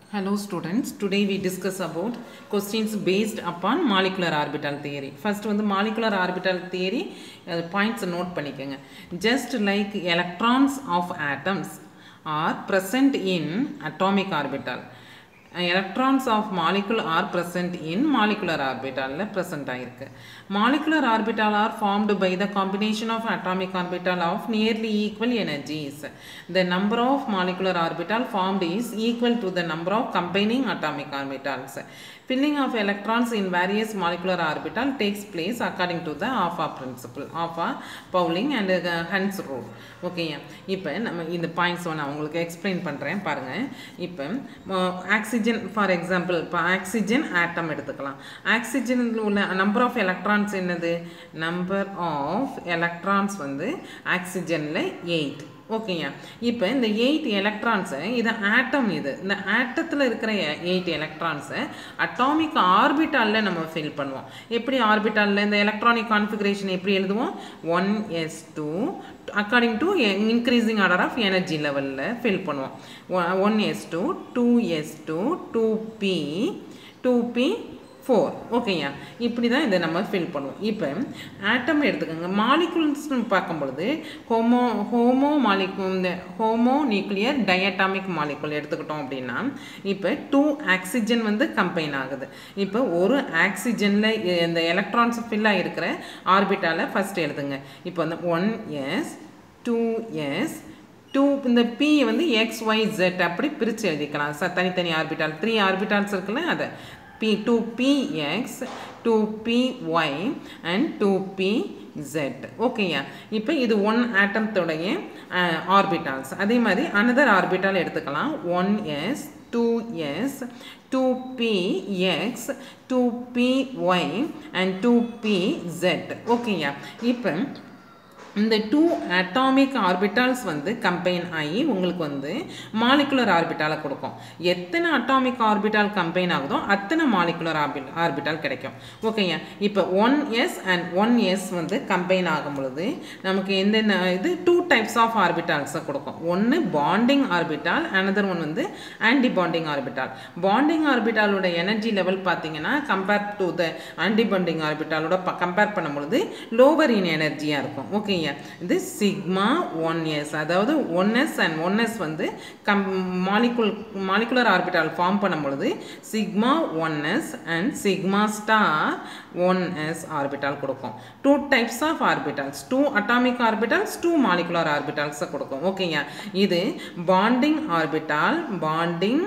Hello students, today we discuss about questions based upon molecular orbital theory. First வந்து molecular orbital theory அது points note பண்ணிக்கங்க. Just like electrons of atoms are present in atomic orbital. electrons of molecule are present in molecular orbital present ஆயிருக்கு molecular orbital are formed by the combination of atomic orbital of nearly equal energies the number of molecular orbital formed is equal to the number of combining atomic orbitals filling of electrons in various molecular orbital takes place according to the Offa principle Offa Pauling and uh, Hans rule ஓகேயா இப்போ நம்ம இந்த points நான் உங்களுக்கு explain பண்ணுறேன் பாருங்கள் இப்போ oxygen for example இப்போ ஆக்சிஜன் ஆட்டம் எடுத்துக்கலாம் ஆக்சிஜனில் உள்ள நம்பர் ஆஃப் எலக்ட்ரான்ஸ் என்னது நம்பர் ஆஃப் எலக்ட்ரான்ஸ் வந்து ஆக்சிஜனில் எயிட் ஓகேயா இப்போ இந்த எயிட் எலக்ட்ரான்ஸை இது ஆட்டம் இது இந்த ஆட்டத்தில் இருக்கிற எயிட் எலக்ட்ரான்ஸை அட்டாமிக் ஆர்பிட்டாலில் நம்ம ஃபில் பண்ணுவோம் எப்படி ஆர்பிட்டாலில் இந்த எலக்ட்ரானிக் கான்ஃபிகரேஷன் எப்படி எழுதுவோம் one S two according to increasing order of energy லெவலில் ஃபில் பண்ணுவோம் one S two two S two two P two P four ஓகேயா இப்படி தான் இதை நம்ம ஃபில் பண்ணுவோம் இப்போ ஆட்டம் எடுத்துக்கோங்க மாலிகுல்ஸ்னு பார்க்கும் பொழுது ஹோமோ ஹோமோ மாலிகு இந்த ஹோமோ நியூக்ளியர் டயட்டாமிக் மாலிகுல் எடுத்துக்கிட்டோம் அப்படின்னா இப்போ டூ ஆக்சிஜன் வந்து கம்பைன் ஆகுது இப்போ ஒரு ஆக்சிஜனில் இந்த எலக்ட்ரான்ஸ் ஃபில்லாக இருக்கிற ஆர்பிட்டால ஃபஸ்ட் எழுதுங்க இப்போ வந்து one S two S two இந்த பி வந்து எக்ஸ் ஒய் ஜெட் அப்படி பிரித்து எழுதிக்கலாம் ச தனித்தனி ஆர்பிட்டால் த்ரீ ஆர்பிட்டால்ஸ் இருக்குல்ல அதை p 2px 2py and 2pz ஓகேயா இப்போ இது ஒன் ஆட்டம்தோடைய ஆர்பிட்டால்ஸ் அதே மாதிரி அனதர் ஆர்பிட்டால் எடுத்துக்கலாம் one S two S two P X two P Y and two P Z ஓகேயா இப்போ இந்த டூ அட்டாமிக் ஆர்பிட்டால்ஸ் வந்து கம்பைன் ஆகி உங்களுக்கு வந்து மாலிகுலர் ஆர்பிட்டாலை கொடுக்கும் எத்தனை அட்டாமிக் ஆர்பிட்டால் கம்பைன் ஆகுதோ அத்தனை மாலிகுலர் ஆர்பி ஆர்பிட்டால் கிடைக்கும் ஓகேங்க இப்போ one S and one S வந்து கம்பைன் ஆகும் பொழுது நமக்கு எந்தெந்த இது டூ டைப்ஸ் ஆஃப் ஆர்பிட்டால்ஸை கொடுக்கும் ஒன்று பாண்டிங் ஆர்பிட்டால் அனதர் ஒன் வந்து ஆன்டி பாண்டிங் ஆர்பிட்டால் பாண்டிங் ஆர்பிட்டாலோட எனர்ஜி லெவல் பார்த்தீங்கன்னா compare to the anti bonding ஆர்பிட்டாலோட கம்பேர் பண்ணும் பொழுது லோவர் இன் எனர்ஜியாக இருக்கும் ஓகேங்க இது சிக்மா ஒன் எஸ் அதாவது one S and one S வந்து come molecule molecular orbital form பண்ணும் பொழுது sigma one S and sigma star one S orbital கொடுக்கும் two types of orbitals two atomic orbitals two molecular ஆர்பிட்டால்ஸை கொடுக்கும் ஓகேங்க இது bonding orbital bonding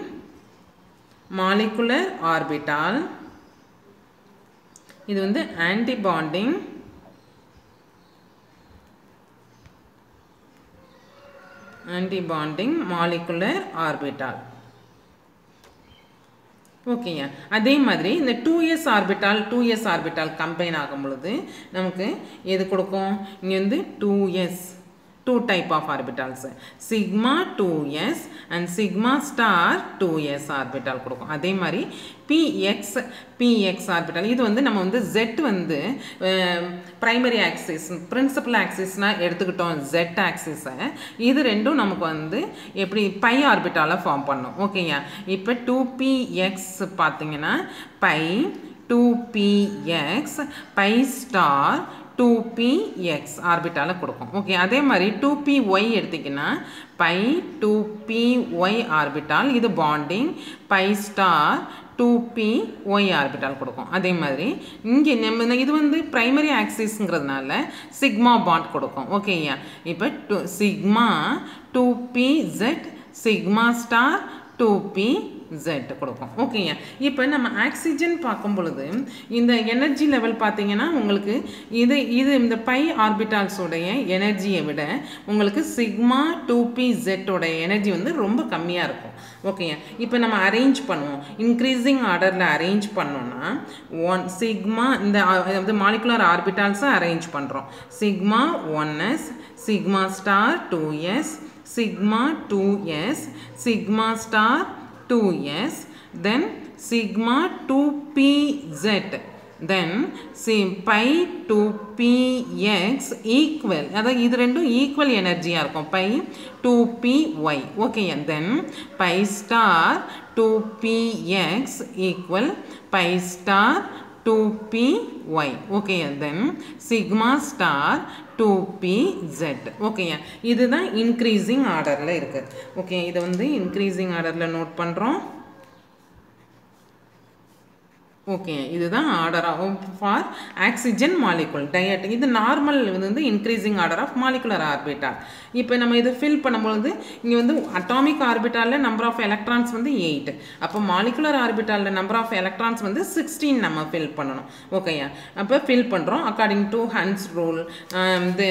molecular orbital இது வந்து anti bonding antibonding molecular orbital ஓகேங்க அதே மாதிரி இந்த two S orbital two S orbital combine ஆகும் பொழுது நமக்கு எது கொடுக்கும் இங்கே வந்து two S two type of orbitals sigma 2s and sigma star 2s orbital கொடுக்கும் அதே மாதிரி px px orbital இது வந்து நம்ம வந்து z வந்து பிரைமரி ஆக்சிஸ் பிரின்சிபல் ஆக்சிஸ்னால் எடுத்துக்கிட்டோம் z ஆக்சிஸை இது ரெண்டும் நமக்கு வந்து எப்படி பை ஆர்பிட்டால ஃபார்ம் பண்ணும் ஓகேங்க இப்போ டூ பி எக்ஸ் பார்த்தீங்கன்னா pi two P X pi star two P X ஆர்பிட்டால கொடுக்கும் ஓகே அதே மாதிரி டூ பி ஒய் எடுத்திங்கன்னா pi two P Y orbital இது bonding pi star two P Y orbital கொடுக்கும் அதே மாதிரி இங்கே நம்ம இது வந்து ப்ரைமரி ஆக்சிஸ்ங்கிறதுனால சிக்மா பாண்ட் கொடுக்கும் ஓகேயா இப்போ two sigma two P Z sigma star two P Z கொடுக்கும் ஓகேங்க இப்போ நம்ம ஆக்சிஜன் பார்க்கும் பொழுது இந்த எனர்ஜி லெவல் பார்த்தீங்கன்னா உங்களுக்கு இது இது இந்த பை ஆர்பிட்டால்ஸோடைய எனர்ஜியை விட உங்களுக்கு சிக்மா டூ பி ஜெட்டோட எனர்ஜி வந்து ரொம்ப கம்மியாக இருக்கும் ஓகேங்க இப்போ நம்ம அரேஞ்ச் பண்ணுவோம் இன்க்ரீஸிங் ஆர்டரில் அரேஞ்ச் பண்ணோன்னா ஒன் சிக்மா இந்த அதாவது மாலிகுலர் ஆர்பிட்டால்ஸை அரேஞ்ச் பண்ணுறோம் sigma one S sigma star two S sigma two S sigma star 2s then sigma 2pz then C pi two P X equal அதாவது இது ரெண்டும் ஈக்குவல் எனர்ஜியாக இருக்கும் pi two P Y okay then pi star two P X equal pi star 2py okay then sigma star 2pz ஓகேயா இதுதான் increasing ஆர்டரில் இருக்குது okay இதை வந்து இன்க்ரீசிங் ஆர்டரில் நோட் பண்ணுறோம் ஓகே இதுதான் order for oxygen molecule diet இது நார்மல் வந்து increasing order of molecular orbital இப்போ நம்ம இது ஃபில் பண்ணும்பொழுது இங்கே வந்து அட்டாமிக் ஆர்பிட்டாலில் நம்பர் ஆஃப் எலக்ட்ரான்ஸ் வந்து எயிட் அப்போ மாலிகுலர் ஆர்பிட்டாலில் நம்பர் ஆஃப் எலக்ட்ரான்ஸ் வந்து சிக்ஸ்டீன் நம்ம ஃபில் பண்ணணும் ஓகேயா அப்போ ஃபில் பண்ணுறோம் அக்கார்டிங் டு ஹன்ஸ் ரூல் இது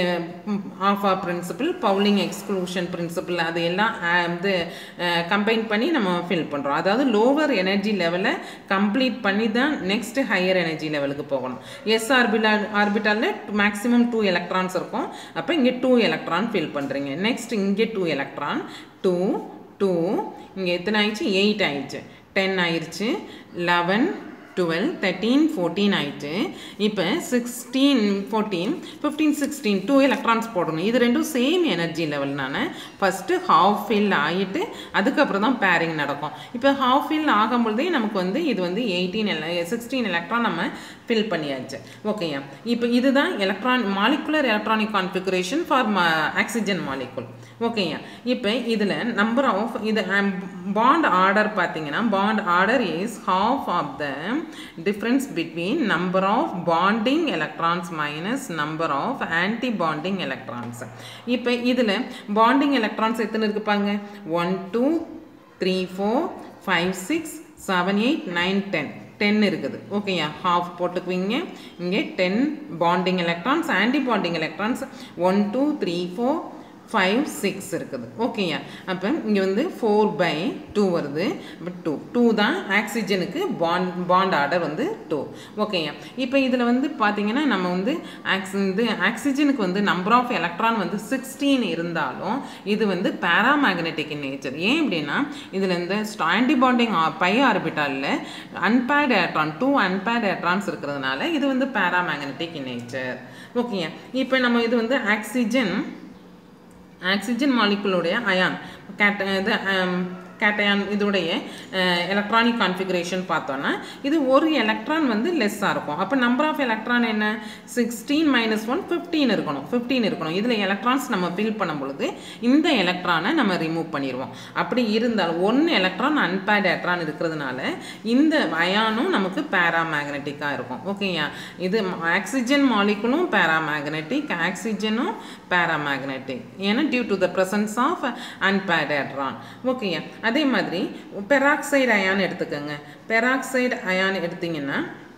Aufbau principle Pauling exclusion principle அது எல்லாம் வந்து கம்பைன் பண்ணி நம்ம ஃபில் பண்ணுறோம் அதாவது லோவர் எனர்ஜி லெவலை கம்ப்ளீட் பண்ணி தான் நெக்ஸ்ட் ஹையர் எனர்ஜி லெவலுக்கு போகணும் எஸ் ஆர்பிட்டால் ஆர்பிட்டாலில் மேக்ஸிமம் டூ எலக்ட்ரான்ஸ் இருக்கும் அப்போ இங்கே டூ எலக்ட்ரான் ஃபில் பண்ணுறீங்க நெக்ஸ்ட் இங்கே டூ எலக்ட்ரான் டூ டூ இங்கே எத்தனை ஆயிடுச்சு எயிட் ஆயிடுச்சு டென் ஆயிடுச்சு லெவன் டுவெல் தேர்ட்டீன் ஃபோர்டீன் ஆயிட்டு இப்போ sixteen fourteen fifteen sixteen two electrons போடணும் இது ரெண்டும் சேம் எனர்ஜி லெவல்னால ஃபஸ்ட்டு ஹாஃப் ஃபில் ஆகிட்டு அதுக்கப்புறம் தான் பேரிங் நடக்கும் இப்போ ஹாஃப் ஃபில் ஆகும்பொழுதே நமக்கு வந்து இது வந்து எயிட்டீன் எல சிக்ஸ்டீன் எலக்ட்ரான் நம்ம ஃபில் பண்ணியாச்சு ஓகேயா இப்போ இதுதான் electron molecular electronic configuration for oxygen molecule ஓகேயா இப்போ இதில் நம்பர் ஆஃப் இது பாண்ட் ஆர்டர் பார்த்தீங்கன்னா bond order is half of the difference between number of bonding electrons minus number of anti bonding electrons இப்போ இதில் bonding electrons எத்தனை இருக்கு பாருங்க one two three four five six seven eight nine ten ten இருக்குது ஓகேயா half போட்டுக்குவீங்க இங்கே ten bonding electrons anti bonding electrons one two three four five six இருக்குது ஓகேயா அப்போ இங்கே வந்து ஃபோர் பை டூ வருது அப்போ டூ டூ தான் ஆக்சிஜனுக்கு பாண்ட் பாண்ட் ஆர்டர் வந்து டூ ஓகேயா இப்போ இதில் வந்து பார்த்தீங்கன்னா நம்ம வந்து ஆக்சி இது ஆக்சிஜனுக்கு வந்து நம்பர் ஆஃப் எலக்ட்ரான் வந்து சிக்ஸ்டீன் இருந்தாலும் இது வந்து பேராமேக்னெட்டிக் இன் நேச்சர் ஏன் அப்படின்னா இதில் இந்த ஆன்டி பாண்டிங் பை ஆர்பிட்டாலில் unpaired electron two unpaired electrons இருக்கிறதுனால இது வந்து பேராமேக்னெட்டிக் இன் நேச்சர் ஓகேயா இப்போ நம்ம இது வந்து ஆக்சிஜன் ஆக்சிஜன் மாலிகுலுடைய அயான் கேட்ட இது கேட்டயான் இதோடைய எலக்ட்ரானிக் கான்ஃபிகரேஷன் பார்த்தோன்னா இது ஒரு எலக்ட்ரான் வந்து லெஸ்ஸாக இருக்கும் அப்போ நம்பர் ஆஃப் எலக்ட்ரான் என்ன சிக்ஸ்டீன் மைனஸ் ஒன் ஃபிஃப்டீன் இருக்கணும் ஃபிஃப்டீன் இருக்கணும் இதில் எலக்ட்ரான்ஸ் நம்ம ஃபில் பண்ணும் பொழுது இந்த எலக்ட்ரானை நம்ம ரிமூவ் பண்ணிடுவோம் அப்படி இருந்தால் ஒன் எலக்ட்ரான் அன்பேட் எலக்ட்ரான் இருக்கிறதுனால இந்த அயானும் நமக்கு பேராமேக்னெட்டிக்காக இருக்கும் ஓகேயா இது ஆக்சிஜன் மாலிகுலும் பேராமேக்னெட்டிக் ஆக்சிஜனும் பேராமேக்னெட்டிக் ஏன்னா due to the presence of unpaired electron ஓகேயா அதே மாதிரி பெராக்சைடு அயான் எடுத்துக்கோங்க பெராக்சைடு அயான் எடுத்திங்கன்னா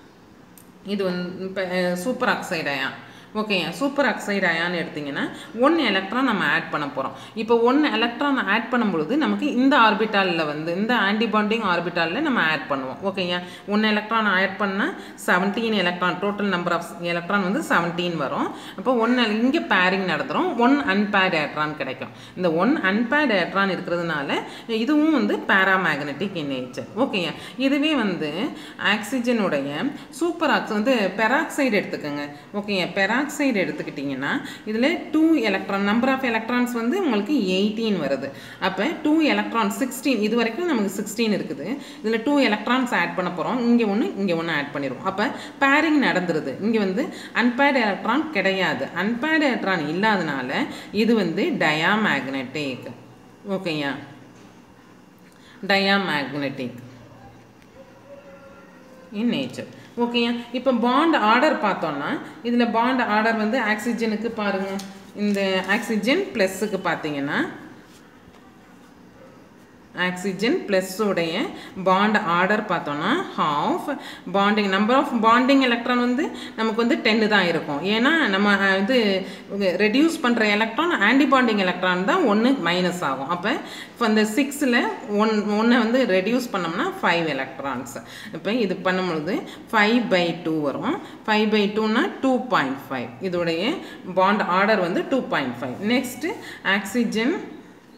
இது வந்து superoxide ion okay superoxide ion எடுத்திங்கன்னா ஒன் எலக்ட்ரான் நம்ம ஆட் பண்ண போகிறோம் இப்போ ஒன் எலக்ட்ரான் ஆட் பண்ணும்பொழுது நமக்கு இந்த ஆர்பிட்டாலில் வந்து இந்த ஆன்டிபாண்டிங் ஆர்பிட்டாலில் நம்ம ஆட் பண்ணுவோம் ஓகேயா ஒன் எலக்ட்ரான் ஆட் பண்ணால் seventeen electron total number of electron வந்து செவன்டீன் வரும் அப்போ ஒன் இங்கே பேரிங் நடந்துடும் ஒன் அன்பேட் எலக்ட்ரான் கிடைக்கும் இந்த ஒன் அன்பேட் எலக்ட்ரான் இருக்கிறதுனால இதுவும் வந்து பேராமேக்னெட்டிக் இன் நேச்சர் ஓகேயா இதுவே வந்து ஆக்சிஜனுடைய சூப்பர் ஆக்ஸ் வந்து பெராக்சைடு எடுத்துக்கோங்க ஓகேயா பெரா பெராக்சைடு எடுத்துக்கிட்டிங்கன்னா இதில் two electron number of electrons வந்து உங்களுக்கு எயிட்டீன் வருது அப்போ டூ எலக்ட்ரான் சிக்ஸ்டீன் இது வரைக்கும் நமக்கு சிக்ஸ்டீன் இருக்குது இதில் டூ எலக்ட்ரான்ஸ் ஆட் பண்ண போகிறோம் இங்கே ஒன்று இங்கே ஒன்று ஆட் பண்ணிடுவோம் அப்போ பேரிங் நடந்துருது இங்கே வந்து அன்பேட் எலக்ட்ரான் கிடையாது அன்பேட் எலக்ட்ரான் இல்லாதனால இது வந்து டயாமேக்னெட்டிக் ஓகேயா டயாமேக்னெட்டிக் இன் நேச்சர் ஓகேயா இப்போ பாண்ட் ஆர்டர் பார்த்தோன்னா இதில் பாண்ட் ஆர்டர் வந்து ஆக்சிஜனுக்கு பாருங்கள் இந்த ஆக்சிஜன் ப்ளஸ்ஸுக்கு பார்த்தீங்கன்னா ஆக்சிஜன் ப்ளஸ்ஸோடைய பாண்ட் ஆர்டர் பார்த்தோன்னா half bonding number of bonding electron வந்து நமக்கு வந்து டென்னு தான் இருக்கும் ஏன்னா நம்ம இது ரெடியூஸ் பண்ணுற எலக்ட்ரான் ஆன்டி பாண்டிங் எலக்ட்ரான் தான் ஒன்று மைனஸ் ஆகும் அப்போ இப்போ அந்த சிக்ஸில் ஒன் ஒன்றை வந்து ரெடியூஸ் பண்ணோம்னா ஃபைவ் எலக்ட்ரான்ஸ் இப்போ இது பண்ணும்பொழுது ஃபைவ் பை டூ வரும் ஃபைவ் பை டூனா டூ பாயிண்ட் ஃபைவ் இதோடைய பாண்ட் ஆர்டர் வந்து two point five next oxygen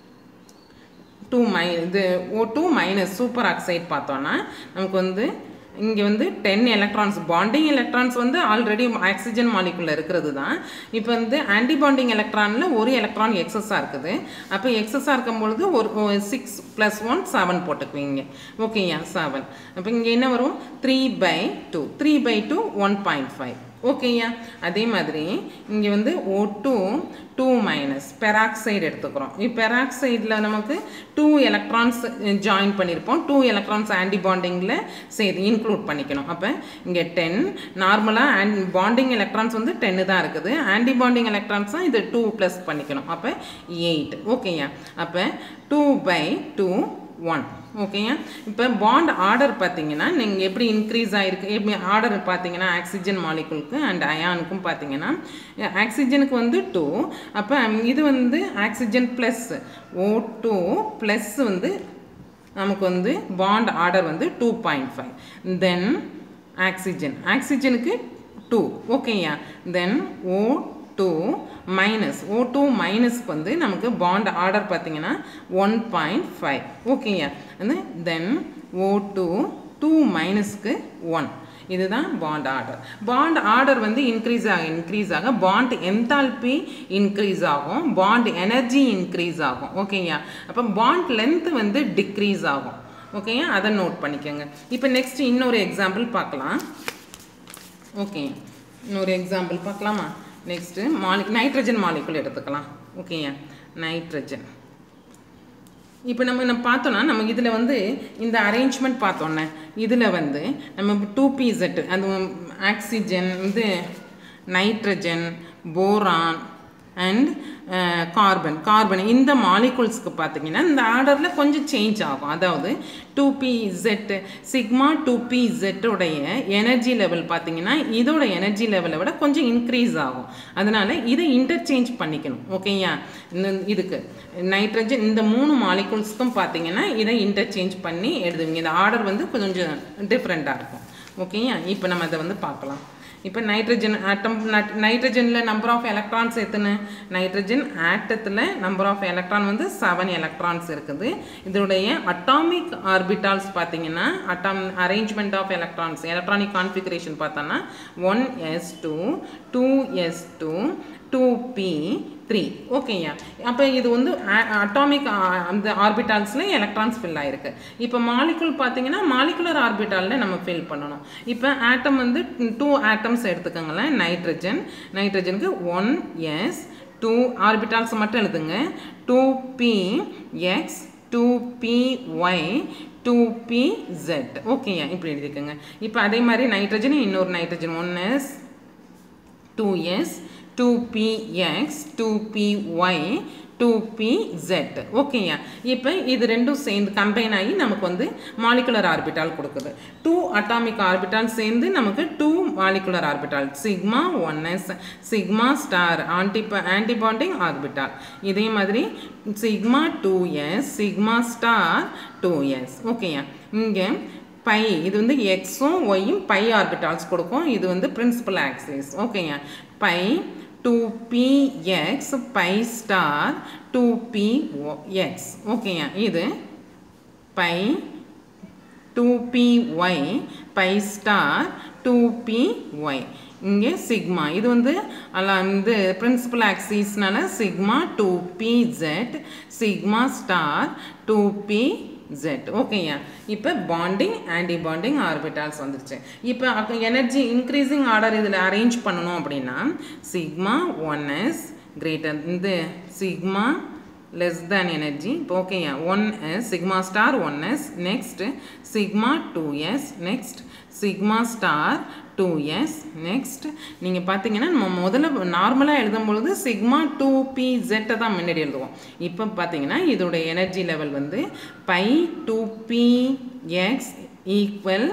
two மை இது O two minus superoxide பார்த்தோன்னா நமக்கு வந்து இங்கே வந்து டென் எலக்ட்ரான்ஸ் பாண்டிங் எலக்ட்ரான்ஸ் வந்து ஆல்ரெடி ஆக்சிஜன் மாலிகுலில் இருக்கிறது தான் இப்போ வந்து ஆன்டி பாண்டிங் எலக்ட்ரானில் ஒரு எலக்ட்ரான் எக்ஸஸாக இருக்குது அப்போ எக்ஸஸாக இருக்கும் பொழுது ஒரு சிக்ஸ் ப்ளஸ் ஒன் செவன் போட்டுக்குவீங்க ஓகேயா செவன் அப்போ இங்கே என்ன வரும் three by two three by two one point five ஓகேயா அதே மாதிரி இங்கே வந்து O two two minus peroxide எடுத்துக்கிறோம் இப்போ பெராக்சைடில் நமக்கு டூ எலக்ட்ரான்ஸ் ஜாயின் பண்ணியிருப்போம் டூ எலக்ட்ரான்ஸ் ஆன்டி பாண்டிங்கில் சரி இன்க்ளூட் பண்ணிக்கணும் அப்போ இங்கே டென் நார்மலாக அண்ட் பாண்டிங் எலக்ட்ரான்ஸ் வந்து டென்னு தான் இருக்குது ஆன்டி பாண்டிங் எலக்ட்ரான்ஸ் தான் இது டூ ப்ளஸ் பண்ணிக்கணும் அப்போ எயிட் ஓகேயா அப்போ டூ பை டூ ஒன் ஓகேங்க இப்போ பாண்ட் ஆர்டர் பார்த்தீங்கன்னா நீங்கள் எப்படி இன்க்ரீஸ் ஆகிருக்கு எப்படி ஆர்டர் பார்த்தீங்கன்னா ஆக்சிஜன் மாலிகுலுக்கு அண்ட் அயானுக்கும் பார்த்தீங்கன்னா ஆக்சிஜனுக்கு வந்து டூ அப்போ இது வந்து oxygen plus O two plus வந்து நமக்கு வந்து பாண்ட் ஆர்டர் வந்து two point five then oxygen ஆக்சிஜனுக்கு டூ ஓகேயா then O two minus O two மைனஸ்க்கு வந்து நமக்கு பாண்ட் ஆர்டர் பார்த்தீங்கன்னா ஒன் பாயிண்ட் ஃபைவ் ஓகேயா வந்து தென் ஓ டூ டூ மைனஸ்க்கு ஒன் இதுதான் பாண்ட் ஆர்டர் பாண்ட் ஆர்டர் வந்து இன்க்ரீஸ் ஆக இன்க்ரீஸ் ஆக பாண்ட் என்தால்பி இன்க்ரீஸ் ஆகும் பாண்ட் எனர்ஜி இன்க்ரீஸ் ஆகும் ஓகேயா அப்போ பாண்ட் லென்த் வந்து டிக்ரீஸ் ஆகும் ஓகேயா அதை நோட் பண்ணிக்கோங்க இப்போ நெக்ஸ்ட் இன்னொரு எக்ஸாம்பிள் பார்க்கலாம் ஓகே இன்னொரு எக்ஸாம்பிள் பார்க்கலாமா நெக்ஸ்ட்டு மாலி நைட்ரஜன் மாலிகுல் எடுத்துக்கலாம் ஓகேயா நைட்ரஜன் இப்போ நம்ம நம்ம பார்த்தோன்னா நம்ம இதில் வந்து இந்த அரேஞ்ச்மெண்ட் பார்த்தோன்னே இதில் வந்து நம்ம டூ பீசெட் அது ஆக்சிஜன் இது nitrogen boron and carbon carbon இந்த மாலிகுல்ஸ்க்கு பார்த்தீங்கன்னா இந்த ஆர்டரில் கொஞ்சம் சேஞ்ச் ஆகும் அதாவது two P Z sigma two P இசெட்டோடைய எனர்ஜி லெவல் பார்த்தீங்கன்னா இதோட எனர்ஜி லெவலை விட கொஞ்சம் இன்க்ரீஸ் ஆகும் அதனால் இதை இன்டர்சேஞ்ச் பண்ணிக்கணும் ஓகேயா இந்த இதுக்கு நைட்ரஜன் இந்த மூணு மாலிகுல்ஸ்க்கும் பார்த்தீங்கன்னா இதை இன்டர்சேஞ்ச் பண்ணி எழுதுவீங்க இந்த ஆர்டர் வந்து கொஞ்சம் டிஃப்ரெண்ட்டாக இருக்கும் ஓகேயா இப்போ நம்ம அதை வந்து பார்க்கலாம் இப்போ நைட்ரஜன் ஆட்டம் நைட்ரஜனில் நம்பர் ஆஃப் எலக்ட்ரான்ஸ் எத்தனை நைட்ரஜன் ஆட்டத்தில் நம்பர் ஆஃப் எலக்ட்ரான் வந்து செவன் எலக்ட்ரான்ஸ் இருக்குது இதோடைய அட்டாமிக் ஆர்பிட்டால்ஸ் பார்த்தீங்கன்னா atom arrangement of electrons electronic configuration பார்த்தோன்னா one S two two S two two P three ஓகேயா அப்போ இது வந்து அட்டாமிக் அந்த ஆர்பிட்டால்ஸில் எலக்ட்ரான்ஸ் ஃபில் ஆகிருக்கு இப்போ மாலிகுல் பார்த்தீங்கன்னா மாலிகுலர் ஆர்பிட்டாலில் நம்ம ஃபில் பண்ணணும் இப்போ ஆட்டம் வந்து டூ ஆட்டம்ஸ் எடுத்துக்கோங்களேன் நைட்ரஜன் நைட்ரஜனுக்கு ஒன் எஸ் டூ ஆர்பிட்டால்ஸ் மட்டும் எழுதுங்க two P X two P Y two P Z ஓகேயா இப்படி எழுதிக்கோங்க இப்போ அதே மாதிரி நைட்ரஜன் இன்னொரு nitrogen one S two two 2px 2py 2pz ஓகேயா இப்போ இது ரெண்டும் சேர்ந்து கம்பைன் ஆகி நமக்கு வந்து மாலிகுலர் ஆர்பிட்டால் கொடுக்குது டூ அட்டாமிக் ஆர்பிட்டால் சேர்ந்து நமக்கு two molecular orbital sigma one S sigma star anti antibonding orbital இதே மாதிரி sigma two S sigma star two S ஓகேயா இங்கே பை இது வந்து எக்ஸும் ஒய்யும் பை ஆர்பிட்டால்ஸ் கொடுக்கும் இது வந்து பிரின்சிபல் ஆக்சிஸ் ஓகேங்க pi two P X pi star two P X ஓகேங்க இது pi two P Y pi star two P Y இங்கே சிக்மா இது வந்து அல்ல வந்து பிரின்சிபல் ஆக்சிஸ்னால sigma two P Z sigma star two P Z ஓகேயா இப்போ பாண்டிங் ஆன்டி பாண்டிங் ஆர்பிட்டால்ஸ் வந்துருச்சு இப்போ எனர்ஜி இன்க்ரீசிங் ஆர்டர் இதில் அரேஞ்ச் பண்ணணும் அப்படின்னா சிக்மா ஒன் எஸ் கிரேட்டர் இந்த சிக்மா less than energy இப்போ ஓகேயா one S sigma star one S next sigma two S next sigma star two S next நீங்கள் பார்த்தீங்கன்னா நம்ம முதல்ல நார்மலாக எழுதும் பொழுது சிக்மா டூ பி ஜெட்டை தான் முன்னாடி எழுதுவோம் இப்போ பார்த்தீங்கன்னா இதோட எனர்ஜி லெவல் வந்து pi two P X equal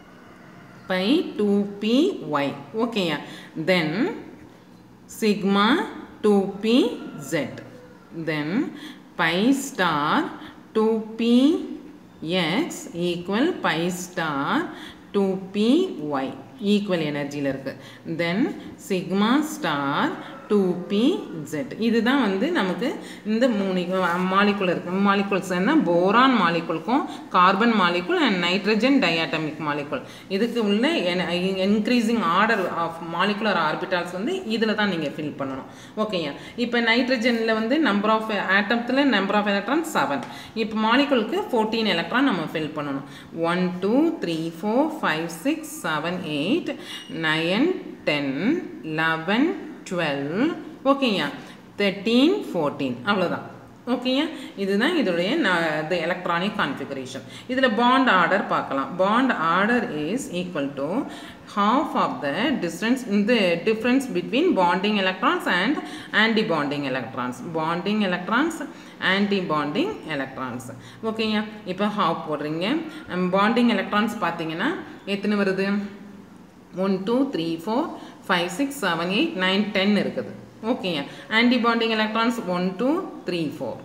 pi two P Y ஓகேயா then sigma two P Z then pi star 2p x equal pi star 2py equal எனர்ஜியில் இருக்குது then sigma star two P Z இதுதான் வந்து நமக்கு இந்த மூணு molecule இருக்கு molecules என்ன போரான் மாலிகுலுக்கும் carbon molecule and nitrogen diatomic molecule இதுக்கு உள்ள increasing order of molecular orbitals வந்து இதில் தான் நீங்கள் ஃபில் பண்ணணும் ஓகேயா இப்போ நைட்ரஜனில் வந்து நம்பர் ஆஃப் ஆட்டத்தில் நம்பர் ஆஃப் எலக்ட்ரான் செவன் இப்போ மாலிகுலுக்கு ஃபோர்டீன் எலக்ட்ரான் நம்ம ஃபில் பண்ணணும் one two three four five six seven eight nine ten eleven twelve ஓகேயா தேர்ட்டீன் ஃபோர்டீன் அவ்வளோதான் ஓகேயா இதுதான் இதோடைய இந்த எலக்ட்ரானிக் கான்ஃபிகரேஷன் இதில் பாண்ட் ஆர்டர் பார்க்கலாம் bond order is equal to half of the distance in the difference between bonding electrons and anti bonding electrons bonding electrons anti bonding electrons ஓகேயா இப்போ half போடுறீங்க பாண்டிங் எலக்ட்ரான்ஸ் பார்த்தீங்கன்னா எத்தனை வருது one two three four five six seven eight nine ten இருக்குது ஓகேயா anti bonding electrons one two three four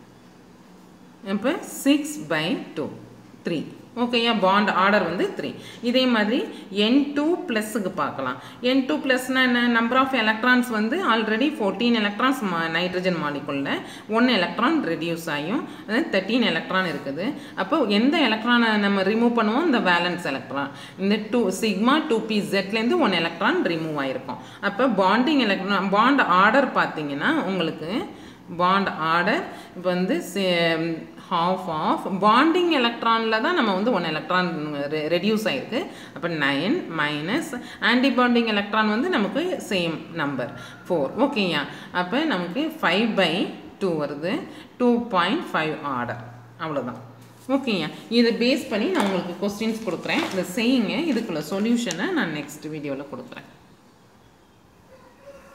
இப்போ six by two three ஓகேயா பாண்ட் ஆர்டர் வந்து த்ரீ இதே மாதிரி என் டூ ப்ளஸ்ஸுக்கு பார்க்கலாம் என் டூ ப்ளஸ்னா என்ன நம்பர் ஆஃப் எலக்ட்ரான்ஸ் வந்து ஆல்ரெடி ஃபோர்டீன் எலக்ட்ரான்ஸ் மா நைட்ரஜன் மாலிகுலில் ஒன் எலக்ட்ரான் ரெடியூஸ் ஆகியும் தேர்ட்டீன் எலக்ட்ரான் இருக்குது அப்போ எந்த எலக்ட்ரானை நம்ம ரிமூவ் பண்ணுவோம் இந்த வேலன்ஸ் எலக்ட்ரான் இந்த டூ சிக்மா டூ பி ஜெட்லேருந்து ஒன் எலக்ட்ரான் ரிமூவ் ஆகிருக்கும் அப்போ பாண்டிங் எலக்ட்ரான் பாண்ட் ஆர்டர் பார்த்தீங்கன்னா உங்களுக்கு பாண்ட் ஆர்டர் இப்போ வந்து ஹாஃப் ஆஃப் பாண்டிங் எலக்ட்ரானில் தான் நம்ம வந்து ஒன் எலக்ட்ரான் ரெடியூஸ் ஆகிருக்கு அப்போ nine minus anti bonding electron வந்து நமக்கு சேம் நம்பர் ஃபோர் ஓகேயா அப்போ நமக்கு ஃபைவ் பை டூ வருது டூ பாயிண்ட் ஃபைவ் ஆர்டர் அவ்வளோதான் ஓகேயா இதை பேஸ் பண்ணி நான் உங்களுக்கு கொஸ்டின்ஸ் கொடுக்குறேன் இதை செய்யுங்க இதுக்குள்ள சொல்யூஷனை நான் நெக்ஸ்ட் வீடியோவில் கொடுக்குறேன்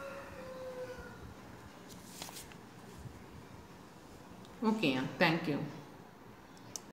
ஓகேயா தேங்க்யூ